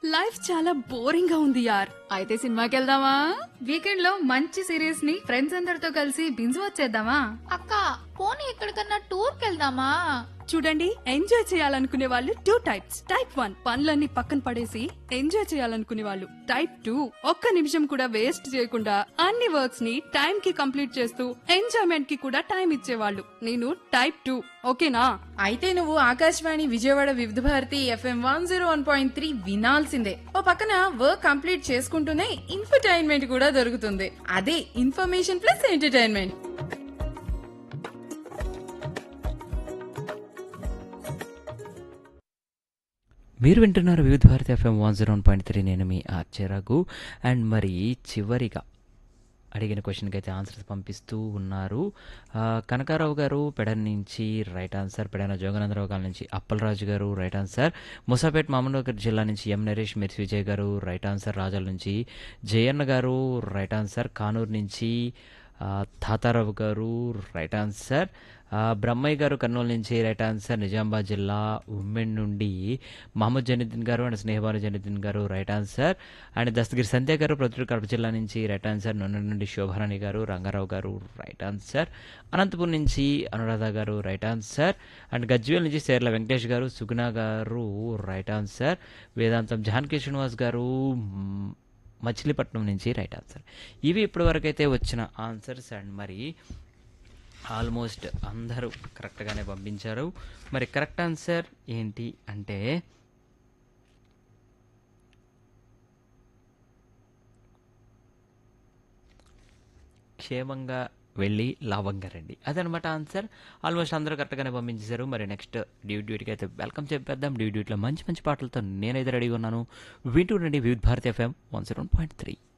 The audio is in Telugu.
లైఫ్ చాలా బోరింగ్ గా ఉంది యార్ అయితే సినిమాకి వెళ్దామా వీకెండ్ లో మంచి సిరీస్ ని ఫ్రెండ్స్ అందరితో కలిసి బింజ్ వచ్చేద్దామా అక్క పోనీ ఎక్కడికన్నా టూర్కి వెళ్దామా చూడండి ఎంజాయ్ చేయాలనుకునే వాళ్ళు టూ టైప్స్ టైప్ వన్ పనులన్నీ పక్కన పడేసి ఎంజాయ్ చేయాలనుకునే వాళ్ళు టైప్ టూ ఒక్క నిమిషం కూడా వేస్ట్ చేయకుండా అన్ని వర్క్స్ ని టైం కి కంప్లీట్ చేస్తూ ఎంజాయ్మెంట్ కి కూడా టైం ఇచ్చేవాళ్ళు నేను టైప్ టూ ఓకేనా అయితే నువ్వు Akashvani Vijayawada Vividh Bharati FM one zero one point three వినాల్సిందే ఓ పక్కన వర్క్ కంప్లీట్ చేసుకుంటూనే ఇన్ఫర్టైన్మెంట్ కూడా దొరుకుతుంది అదే ఇన్ఫర్మేషన్ ప్లస్ ఎంటర్టైన్మెంట్ మీరు వింటున్నారు Vividh Bharati FM one zero one point three నేను మీ ఆర్చరగు అండ్ మరి చివరిగా అడిగిన క్వశ్చన్కి అయితే ఆన్సర్స్ పంపిస్తూ ఉన్నారు ఆ, కనకారావు గారు పెడన్ నుంచి రైట్ ఆన్సర్ పెడన జోగనందరావు గారి నుంచి అప్పలరాజు గారు రైట్ ఆన్సర్ ముసాపేట్ మామూలుగర్ జిల్లా నుంచి ఎం నరేష్ మిర్చి విజయ్ గారు రైట్ ఆన్సర్ రాజాల నుంచి జయన్న గారు రైట్ ఆన్సర్ కానూరు నుంచి ఆ, తాతారావు గారు రైట్ ఆన్సర్ ఆ, బ్రహ్మయ్య గారు కర్నూలు నుంచి రైట్ ఆన్సర్ నిజామాబాద్ జిల్లా ఉమ్మెన్ నుండి మహమ్మద్ జనీద్దీన్ గారు and Snehabanu Janiddin garu right answer and Dastagiri Sandhya garu Proddatur Kadapa జిల్లా నుంచి రైట్ ఆన్సర్ నూనె నుండి శోభారాణి గారు రంగారావు గారు రైట్ ఆన్సర్ అనంతపురం నుంచి అనురాధ గారు రైట్ ఆన్సర్ అండ్ గజ్వేల్ నుంచి సేర్ల వెంకటేష్ గారు సుగుణ గారు రైట్ ఆన్సర్ వేదాంతం జానకి శ్రీనివాస్ గారు మ్, మచిలీపట్నం నుంచి రైట్ ఆన్సర్ ఇవి ఇప్పటివరకు అయితే వచ్చిన ఆన్సర్స్ అండ్ మరి ఆల్మోస్ట్ అందరూ కరెక్ట్గానే పంపించారు మరి కరెక్ట్ ఆన్సర్ ఏంటి అంటే క్షేమంగా వెళ్ళి లాభంగా రండి అదనమాట ఆన్సర్ ఆల్మోస్ట్ అందరూ కరెక్ట్గానే పంపించేశారు మరి నెక్స్ట్ డ్యూ డ్యూటీకి అయితే వెల్కమ్ చెప్పేద్దాం డ్యూ డ్యూటీలో మంచి మంచి పాటలతో నేనైతే రెడీగా ఉన్నాను వింటూ రండి Vividh Bharati FM one zero point three